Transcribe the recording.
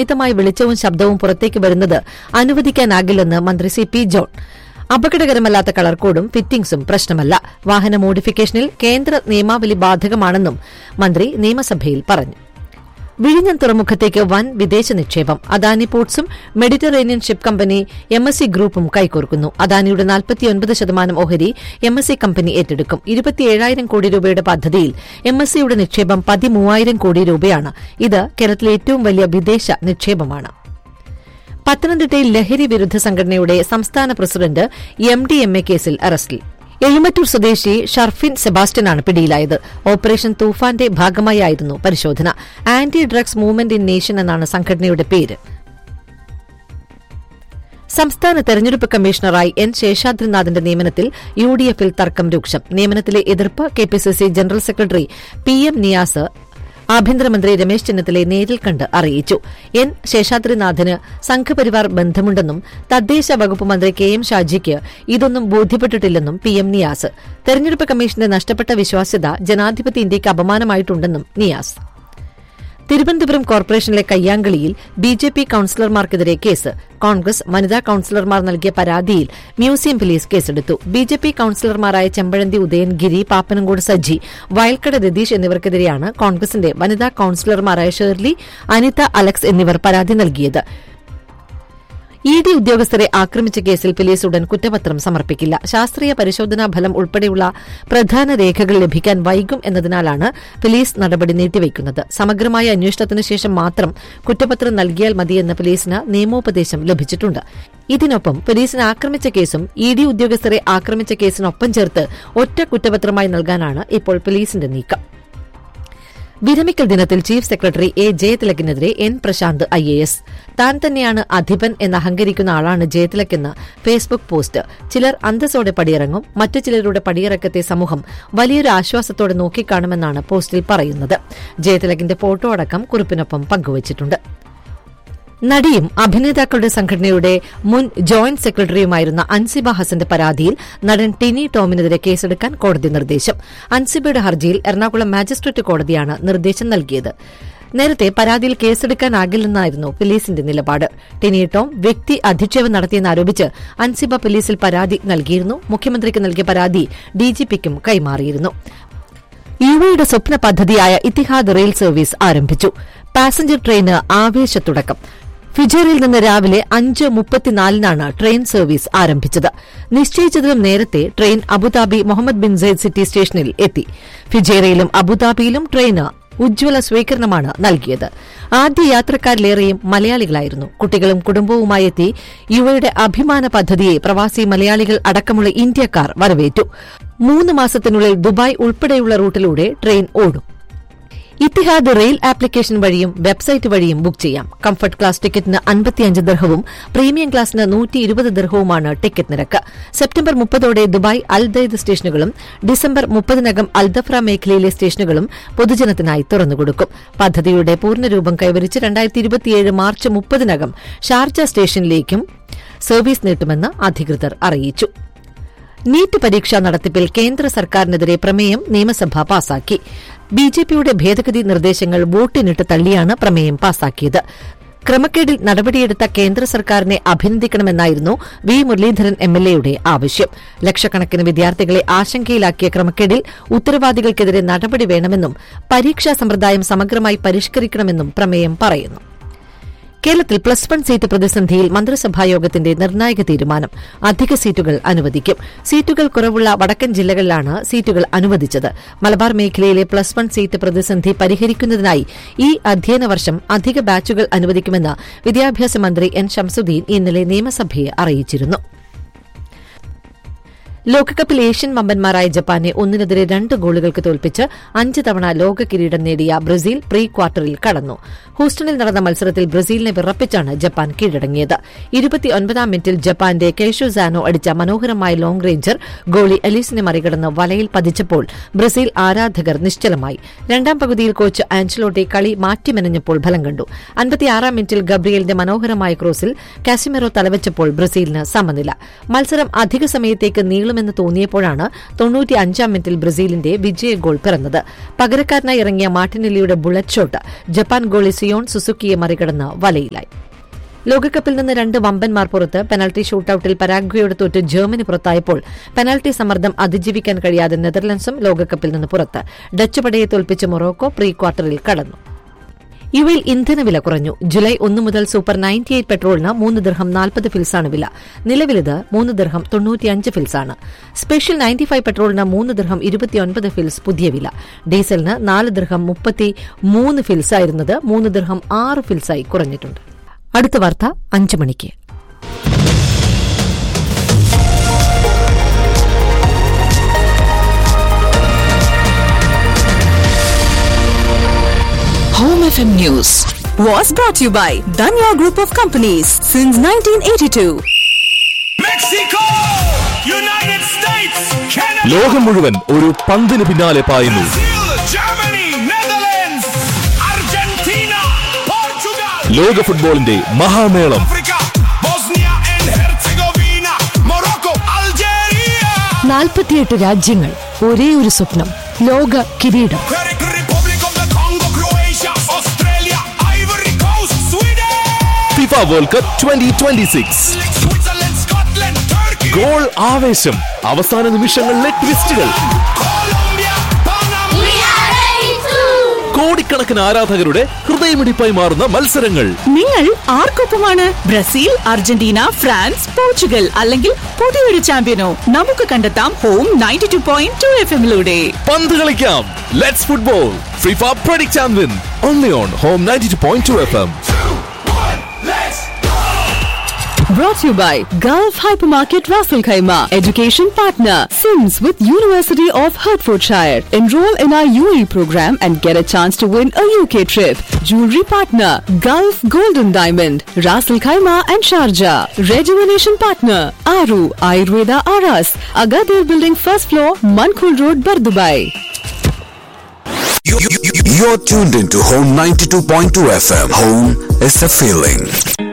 അമിതമായ വെളിച്ചവും ശബ്ദവും പുറത്തേക്ക് വരുന്നത് അനുവദിക്കാനാകില്ലെന്ന് മന്ത്രി സി പി ജോൺ അപകടകരമല്ലാത്ത കളർ കോഡും ഫിറ്റിംഗ്സും പ്രശ്നമല്ല വാഹന മോഡിഫിക്കേഷനിൽ കേന്ദ്ര നിയമാവലി ബാധകമാണെന്നും മന്ത്രി നിയമസഭയിൽ പറഞ്ഞു വിഴിഞ്ഞം തുറമുഖത്തേക്ക് വൻ വിദേശ നിക്ഷേപം അദാനി പോർട്സും Mediterranean ship company M S C ഗ്രൂപ്പും കൈകോർക്കുന്നു അദാനിയുടെ നാൽപ്പത്തിയൊൻപത് ശതമാനം ഓഹരി എം എസ് സി കമ്പനി ഏറ്റെടുക്കും ഇരുപത്തിയേഴായിരം കോടി രൂപയുടെ പദ്ധതിയിൽ എം എസ് സിയുടെ നിക്ഷേപം പതിമൂവായിരം കോടി രൂപയാണ് ഇത് കേരളത്തിലെ ഏറ്റവും വലിയ വിദേശ നിക്ഷേപമാണ് പത്തനംതിട്ടയിൽ ലഹരി വിരുദ്ധ സംഘടനയുടെ സംസ്ഥാന president M D M A കേസിൽ അറസ്റ്റിൽ എഴുമറ്റൂർ സ്വദേശി ഷർഫിൻ സെബാസ്റ്റ്യനാണ് പിടിയിലായത് ഓപ്പറേഷൻ തൂഫാന്റെ ഭാഗമായായിരുന്നു പരിശോധന anti drugs movement in nation എന്നാണ് സംഘടനയുടെ പേര് സംസ്ഥാന തെരഞ്ഞെടുപ്പ് കമ്മീഷണറായി എൻ ശേഷാദ്രിനാഥിന്റെ നിയമനത്തിൽ യു ഡി എഫിൽ തർക്കം രൂക്ഷം നിയമനത്തിലെ എതിർപ്പ് K P C C general secretary P M Niyas ആഭ്യന്തരമന്ത്രി രമേശ് ചെന്നിത്തലയെ നേരിൽ കണ്ട് അറിയിച്ചു എൻ ശേഷാദ്രിനാഥിന് സംഘപരിവാർ ബന്ധമുണ്ടെന്നും തദ്ദേശ വകുപ്പ് മന്ത്രി കെ എം ഷാജിക്ക് ഇതൊന്നും ബോധ്യപ്പെട്ടിട്ടില്ലെന്നും പി എം നിയാസ് തെരഞ്ഞെടുപ്പ് കമ്മീഷന്റെ നഷ്ടപ്പെട്ട വിശ്വാസ്യത ജനാധിപത്യ ഇന്ത്യയ്ക്ക് അപമാനമായിട്ടുണ്ടെന്നും നിയാസ് തിരുവനന്തപുരം കോർപ്പറേഷനിലെ കയ്യാങ്കളിയിൽ ബി ജെ പി കൌൺസിലർമാർക്കെതിരെ കേസ് കോൺഗ്രസ് വനിതാ കൌൺസിലർമാർ നൽകിയ പരാതിയിൽ മ്യൂസിയം പോലീസ് കേസെടുത്തു ബി ജെ പി കൌൺസിലർമാരായ ചെമ്പഴന്തി ഉദയൻ ഗിരി പാപ്പനംകോട് സജ്ജി വയൽക്കട രതീഷ് എന്നിവർക്കെതിരെയാണ് കോൺഗ്രസിന്റെ വനിതാ കൌൺസിലർമാരായ ഷേർലി അനിത അലക്സ് എന്നിവർ പരാതി നൽകിയത് ഇ ഡി ഉദ്യോഗസ്ഥരെ ആക്രമിച്ച കേസിൽ പോലീസ് ഉടൻ കുറ്റപത്രം സമർപ്പിക്കില്ല ശാസ്ത്രീയ പരിശോധനാ ഫലം ഉൾപ്പെടെയുള്ള പ്രധാന രേഖകൾ ലഭിക്കാൻ വൈകും എന്നതിനാലാണ് പോലീസ് നടപടി നീട്ടിവയ്ക്കുന്നത് സമഗ്രമായ അന്വേഷണത്തിന് ശേഷം മാത്രം കുറ്റപത്രം നൽകിയാൽ മതിയെന്ന് പോലീസിന് നിയമോപദേശം ലഭിച്ചിട്ടുണ്ട് ഇതിനൊപ്പം പോലീസിനെ ആക്രമിച്ച കേസും ഇ ഡി ഉദ്യോഗസ്ഥരെ ആക്രമിച്ച കേസിനൊപ്പം ചേർത്ത് ഒറ്റ കുറ്റപത്രമായി നൽകാനാണ് ഇപ്പോൾ പോലീസിന്റെ നീക്കം വിരമിക്കൽ ദിനത്തിൽ ചീഫ് സെക്രട്ടറി എ ജയതിലകിനെതിരെ N Prasanth I A S താൻ തന്നെയാണ് അധിപൻ എന്ന് അഹങ്കരിക്കുന്ന ആളാണ് ജയതിലക്കെന്ന് ഫേസ്ബുക്ക് പോസ്റ്റ് ചിലർ അന്തസ്സോടെ പടിയിറങ്ങും മറ്റു ചിലരുടെ പടിയിറക്കത്തെ സമൂഹം വലിയൊരു ആശ്വാസത്തോടെ നോക്കിക്കാണുമെന്നാണ് പോസ്റ്റിൽ പറയുന്നത് ജയതിലകിന്റെ ഫോട്ടോ അടക്കം കുറിപ്പിനൊപ്പം പങ്കുവച്ചിട്ടുണ്ട് നടിയും അഭിനേതാക്കളുടെ സംഘടനയുടെ മുൻ ജോയിന്റ് സെക്രട്ടറിയുമായിരുന്ന അൻസിബ ഹസന്റെ പരാതിയിൽ നടൻ ടിനി ടോമിനെതിരെ കേസെടുക്കാൻ കോടതി നിർദ്ദേശം അൻസിബയുടെ ഹർജിയിൽ എറണാകുളം മാജിസ്ട്രേറ്റ് കോടതിയാണ് നിർദ്ദേശം നൽകിയത് നേരത്തെ പരാതിയിൽ കേസെടുക്കാനാകില്ലെന്നായിരുന്നു പോലീസിന്റെ നിലപാട് ടിനി ടോം വ്യക്തി അധിക്ഷേപം നടത്തിയെന്നാരോപിച്ച് അൻസിബ പോലീസിൽ പരാതി നൽകിയിരുന്നു മുഖ്യമന്ത്രിക്ക് നൽകിയ പരാതി ഡിജിപിക്കും കൈമാറിയിരുന്നു യുവയുടെ സ്വപ്ന പദ്ധതിയായ ഇത്തിഹാദ് റെയിൽ സർവീസ് ആരംഭിച്ചു പാസഞ്ചർ ട്രെയിന് ആവേശത്തുടക്കം ഫിജറിൽ നിന്ന് രാവിലെ അഞ്ച് മുപ്പത്തിനാലിനാണ് ട്രെയിൻ സർവീസ് ആരംഭിച്ചത് നിശ്ചയിച്ചതിലും നേരത്തെ train Abu Dhabi Mohammed bin Zayed city സ്റ്റേഷനിൽ എത്തി ഫിജേറയിലും അബുദാബിയിലും ട്രെയിന് ഉജ്ജ്വല സ്വീകരണമാണ് നൽകിയത് ആദ്യ യാത്രക്കാരിലേറെയും മലയാളികളായിരുന്നു കുട്ടികളും കുടുംബവുമായി എത്തി യുവയുടെ അഭിമാന പദ്ധതിയെ പ്രവാസി മലയാളികൾ അടക്കമുള്ള ഇന്ത്യക്കാർ വരവേറ്റു മൂന്ന് മാസത്തിനുള്ളിൽ ദുബായ് ഉൾപ്പെടെയുള്ള റൂട്ടിലൂടെ ട്രെയിൻ ഓടും ഇത്തിഹാദ് റെയിൽ ആപ്ലിക്കേഷൻ വഴിയും വെബ്സൈറ്റ് വഴിയും ബുക്ക് ചെയ്യാം കംഫർട്ട് ക്ലാസ് ടിക്കറ്റിന് അൻപത്തിയഞ്ച് ദർഹവും പ്രീമിയം ക്ലാസിന് നൂറ്റി ഇരുപത് ദർഹവുമാണ് ടിക്കറ്റ് നിരക്ക് സെപ്റ്റംബർ മുപ്പതോടെ ദുബായ് അൽദൈദ് സ്റ്റേഷനുകളും ഡിസംബർ മുപ്പതിനകം അൽദഫ്ര മേഖലയിലെ സ്റ്റേഷനുകളും പൊതുജനത്തിനായി തുറന്നുകൊടുക്കും പദ്ധതിയുടെ പൂർണ്ണരൂപം കൈവരിച്ച് രണ്ടായിരത്തി ഇരുപത്തിയേഴ് മാർച്ച് മുപ്പതിനകം ഷാർജ സ്റ്റേഷനിലേക്കും സർവീസ് നീട്ടുമെന്ന് അധികൃതർ അറിയിച്ചു നീറ്റ് പരീക്ഷാ നടത്തിപ്പിൽ കേന്ദ്ര സർക്കാരിനെതിരെ പ്രമേയം നിയമസഭ പാസാക്കി ബി ജെ പിയുടെ ഭേദഗതി നിർദ്ദേശങ്ങൾ വോട്ടിനിട്ട് തള്ളിയാണ് പ്രമേയം പാസാക്കിയത് ക്രമക്കേടിൽ നടപടിയെടുത്ത കേന്ദ്ര സർക്കാരിനെ അഭിനന്ദിക്കണമെന്നായിരുന്നു വി മുരളീധരൻ എംഎൽഎയുടെ ആവശ്യം ലക്ഷക്കണക്കിന് വിദ്യാർത്ഥികളെ ആശങ്കയിലാക്കിയ ക്രമക്കേടിൽ ഉത്തരവാദികൾക്കെതിരെ നടപടി വേണമെന്നും പരീക്ഷാ സമ്പ്രദായം സമഗ്രമായി പരിഷ്കരിക്കണമെന്നും പ്രമേയം പറയുന്നു കേരളത്തിൽ പ്ലസ് വൺ സീറ്റ് പ്രതിസന്ധിയിൽ മന്ത്രിസഭായോഗത്തിന്റെ നിർണായക തീരുമാനം അധിക സീറ്റുകൾ അനുവദിക്കും സീറ്റുകൾ കുറവുള്ള വടക്കൻ ജില്ലകളിലാണ് സീറ്റുകൾ അനുവദിച്ചത് മലബാർ മേഖലയിലെ പ്ലസ് വൺ സീറ്റ് പ്രതിസന്ധി പരിഹരിക്കുന്നതിനായി ഈ അധ്യയന വർഷം അധിക ബാച്ചുകൾ അനുവദിക്കുമെന്ന് വിദ്യാഭ്യാസ മന്ത്രി എൻ ഷംസുദ്ദീൻ ഇന്നലെ നിയമസഭയെ അറിയിച്ചിരുന്നു ലോകകപ്പിൽ ഏഷ്യൻ വമ്പന്മാരായ ജപ്പാനെ ഒന്നിനെതിരെ രണ്ട് ഗോളുകൾക്ക് തോൽപ്പിച്ച് അഞ്ച് തവണ ലോക കിരീടം നേടിയ ബ്രസീൽ പ്രീ ക്വാർട്ടറിൽ കടന്നു ഹൂസ്റ്റണിൽ നടന്ന മത്സരത്തിൽ ബ്രസീലിനെ വിറപ്പിച്ചാണ് ജപ്പാൻ കീഴടങ്ങിയത് ഇരുപത്തിയൊൻപതാം മിനിറ്റിൽ ജപ്പാന്റെ കേഷു സാനോ അടിച്ച മനോഹരമായ ലോങ് റേഞ്ചർ ഗോളി എലീസിനെ മറികടന്ന് വലയിൽ പതിച്ചപ്പോൾ ബ്രസീൽ ആരാധകർ നിശ്ചലമായി രണ്ടാം പകുതിയിൽ കോച്ച് ആഞ്ചലോട്ടി കളി മാറ്റിമെനഞ്ഞപ്പോൾ ഫലം കണ്ടു അൻപത്തിയാറാം മിനിറ്റിൽ ഗബ്രിയലിന്റെ മനോഹരമായ ക്രോസിൽ കാസിമെറോ തലവെച്ചപ്പോൾ ബ്രസീലിന് സമനില മത്സരം അധിക സമയത്തേക്ക് നീളും തള്ളുമെന്ന് തോന്നിയപ്പോഴാണ് തൊണ്ണൂറ്റി അഞ്ചാം മിനിറ്റിൽ ബ്രസീലിന്റെ വിജയ ഗോൾ പിറന്നത് പകരക്കാരനായി ഇറങ്ങിയ മാർട്ടിനെല്ലിയുടെ bullet shot Japan goalie Zion സുസുക്കിയെ മറികടന്ന് വലയിലായി ലോകകപ്പിൽ നിന്ന് രണ്ട് വമ്പന്മാർ പുറത്ത് പെനൽറ്റി ഷൂട്ടൌട്ടിൽ പരാഗ്വയോട് തോറ്റ് ജർമ്മനി പുറത്തായപ്പോൾ പെനൽറ്റി സമ്മർദ്ദം അതിജീവിക്കാൻ കഴിയാതെ നെതർലൻഡ്സും ലോകകപ്പിൽ നിന്ന് പുറത്ത് ഡച്ച് പടയെ തോൽപ്പിച്ച് മൊറോക്കോ പ്രീ ക്വാർട്ടറിൽ കടന്നു യുഎയിൽ ഇന്ധനവില കുറഞ്ഞു ജൂലൈ ഒന്ന് മുതൽ സൂപ്പർ നയൻറ്റി എയ്റ്റ് പെട്രോളിന് മൂന്ന് ദിർഹം നാൽപ്പത് ഫിൽസാണ് വില നിലവിലിത് മൂന്ന് ദിർഹം തൊണ്ണൂറ്റിയഞ്ച് ഫിൽസാണ് സ്പെഷ്യൽ നയൻറ്റി ഫൈവ് പെട്രോളിന് മൂന്ന് ദിർഹം ഇരുപത്തിയൊൻപത് ഫിൽസ് പുതിയ വില ഡീസലിന് നാല് ദിർഹം മുപ്പത്തി മൂന്ന് ഫിൽസായിരുന്നത് മൂന്ന് ദിർഹം ആറ് ഫിൽസായി കുറഞ്ഞിട്ടുണ്ട് അടുത്ത വാർത്ത അഞ്ച് മണിക്ക് Home FM News was brought to you by Danya Group of Companies since 1982. Mexico! United States! Canada! ലോകം മുഴുവൻ ഒരു പന്തിന് പിന്നാലെ പായുന്നു Brazil! Germany! Netherlands! Argentina! Portugal! ലോക ഫുട്ബോളിന്റെ മഹാമേളം Africa! Bosnia and Herzegovina! Morocco! Algeria! നാൽപ്പത്തിയെട്ട് രാജ്യങ്ങൾ ഒരേ ഒരു സ്വപ്നം ലോക കിരീടം Republic of the Congo! Croatia! Australia! Ivory Coast! Sweden! FIFA world cup twenty twenty six Switzerland! Scotland! Turkey! Goal ആവേശം അവസാന നിമിഷങ്ങളിലെ ട്വിസ്റ്റുകൾ Colombia! Panama! കോടിക്കണക്കിന് ആരാധകരുടെ ഹൃദയമിടിപ്പായി മാറുന്ന മത്സരങ്ങൾ നിങ്ങൾ ആർക്കൊപ്പമാണ് ബ്രസീൽ അർജന്റീന ഫ്രാൻസ് പോർച്ചുഗൽ അല്ലെങ്കിൽ പുതിയൊരു ചാമ്പ്യനോ നമുക്ക് കണ്ടെത്താം home ninety two point two F എമ്മിലൂടെ പന്ത് കളിക്കാം let's football FIFA predict and win only on home ninety two point two F M Brought to you by Gulf Hypermarket Raffle Khaima, education partner, Sims with University of Hertfordshire. Enroll in our UAE program and get a chance to win a UK trip. Jewelry partner, Gulf Golden Diamond, Raffle Khaima and Sharjah. Rejuvenation partner, Aru Ayurveda Aras, Agadir Building first floor, Mankul Road, Bardubai. You're tuned into Home 92.2 FM. Home is a feeling.